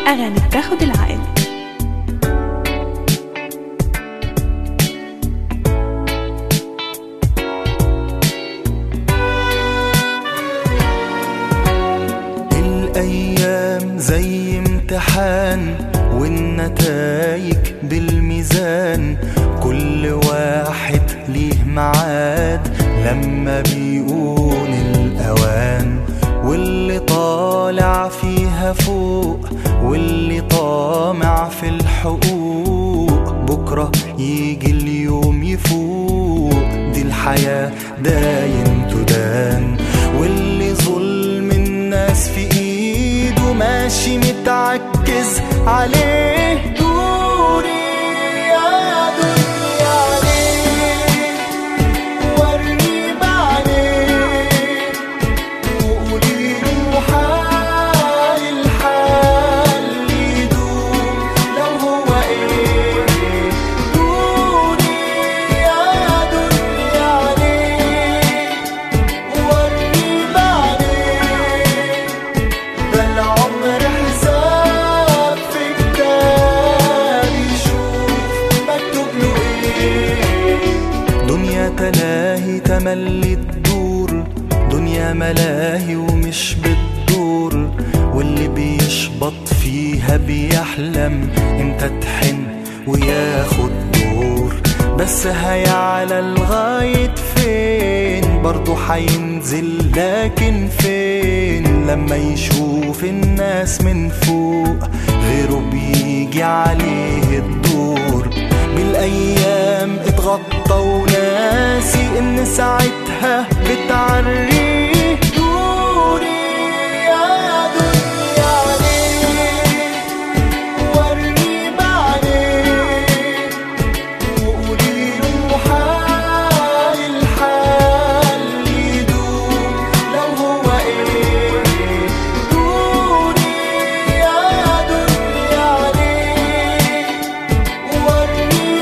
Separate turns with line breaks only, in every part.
أغاني بتاخد العقل
الأيام زي امتحان والنتايج بالميزان كل واحد ليه معاد لما بيقول الأوان واللي طالع فيها فوق واللي طامع في الحقوق بكرة يجي اليوم يفوق دي الحياة داين تدان واللي ظلم الناس في ايده ماشي متعكز عليه دوري يا دنيا عليه ورني بعدين وقولي له حال الحال يدوم لو هو ايه دوري يا دنيا عليه ورني بعدين ده العمر حساب في كتاب يشوف مكتوب له ايه دنيا تلاهي تملي الدور دنيا ملاهي ومش بتدور واللي بيشبط فيها بيحلم امتى تحن وياخد دور بس هيعلى لغاية فين برضه حينزل لكن فين لما يشوف الناس من فوق غيره بيجي عليه الدور بالايام اتغطى وناسي ان ساعتها بتعريه دوري يا دنيا عليه ورني بعدين وقولي له حال الحال يدوم لو هو ايه دوري يا دنيا عليه ورني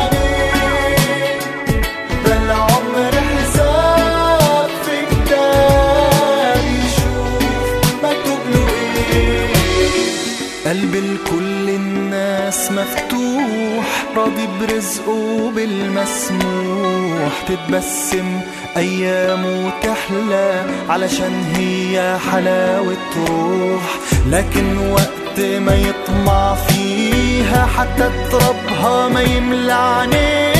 بعدين ده العمر حساب في كتاب يشوف مكتوب له ايه قلب لكل الناس مفتوح راضي برزقه بالمسموح تتبسم ايامه تحلى علشان هي حلاوة روح لكن وقت ما يطمع فيها حتى ترابها ما يملى عينيه